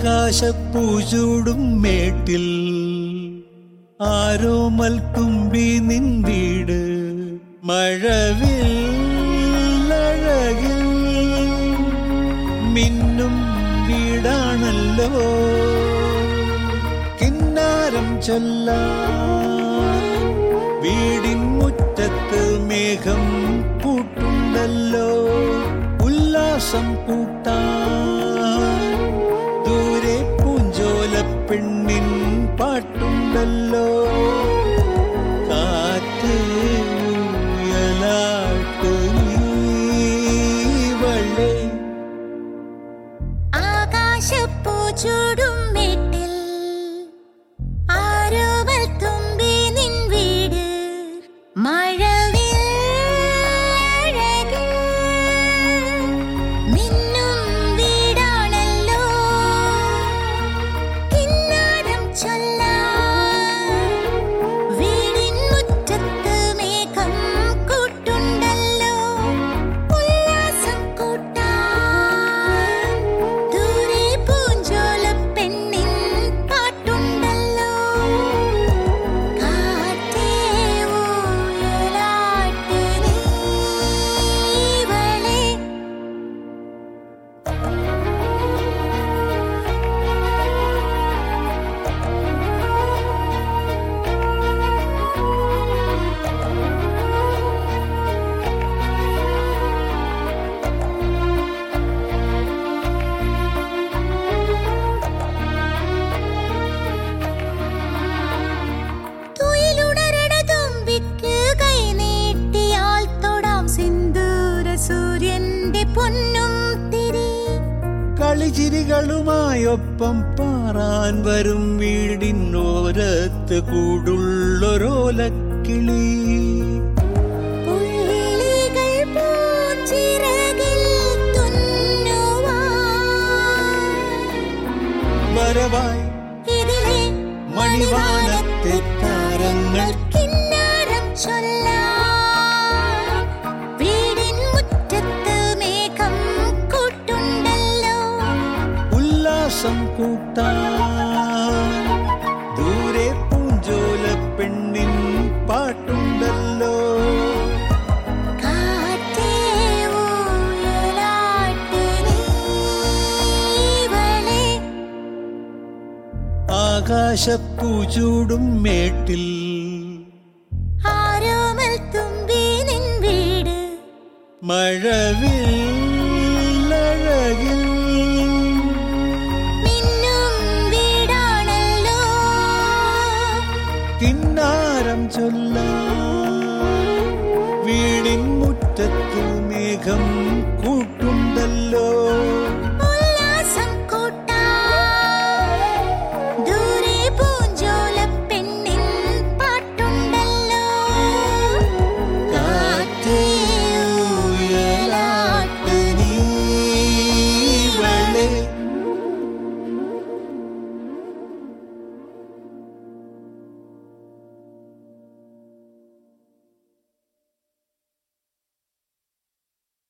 ആകാശപ്പൂചൂടും മേട്ടിൽ ആരോമൽ തുമ്പി നിൻ വീട് മഴവിൽ അഴകിൽ മിന്നും വീടാണല്ലോ കിന്നാരം ചൊല്ലാൻ വീടിൻ മുറ്റത്ത് മേഘം കൂട്ടുണ്ടല്ലോ ഉല്ലാസം കൂട്ടാൻ ദൂരെ പൂഞ്ചോല പെണ്ണിൻ പാട്ടുണ്ടല്ലോ കാറ്റ് ഉയലാട്ട് നീവളേ ആകാശപ്പൂ ചൂടും മേട്ടിൽ ആരോമൽ തുമ്പി നിൻ വീട് മഴവിൽ അഴകിൽ മിന്നും വീടാണല്ലോ കിന്നാരം ചൊല്ലാൻ വീടിൻ മുറ്റത്ത് മേഘം കൂട്ടുണ്ടല്ലോ ഉല്ലാസം കൂട്ടാൻ ദൂരെ പൂഞ്ചോല പെണ്ണിൻ പാട്ടുണ്ടല്ലോ കാറ്റേ ഊയലാട്ട് നീവളേ തുയിലുണരണ തുമ്പിക്ക് കൈ നീട്ടിയാൽ തൊടാം സിന്ദൂര സൂര്യന്റെ പൊന്നും തിരി കളിചിരികളുമായൊപ്പം പാറാൻ വരും വീടിനോരത്ത് കൂടുള്ളൊരോലക്കിളി പുള്ളികൾ പൂഞ്ചിറകിൽ തുന്നുവാൻ വരവായി ഇതിലെ മണിവാനത്തെ താരങ്ങൾ കിന്നാരം ചൊല്ലാൻ വീടിൻ മുറ്റത്ത് മേഘം കൂട്ടുണ്ടല്ലോ ഉല്ലാസം കൂട്ടാൻ ദൂരെ പൂഞ്ചോല പെണ്ണിൻ പാട്ടുണ്ടല്ലോ കാറ്റേ ഊയലാട്ട് നീവളേ ആകാശപ്പൂചൂടും മേട്ടിൽ ആരോമൽ തുമ്പി നിൻ വീട് മഴവിൽ അഴകിൽ മിന്നും വീടാണല്ലോ കിന്നാരം ചൊല്ലാൻ വീടിൻ മുറ്റത്ത് മേഘം കൂട്ടുണ്ടല്ലോ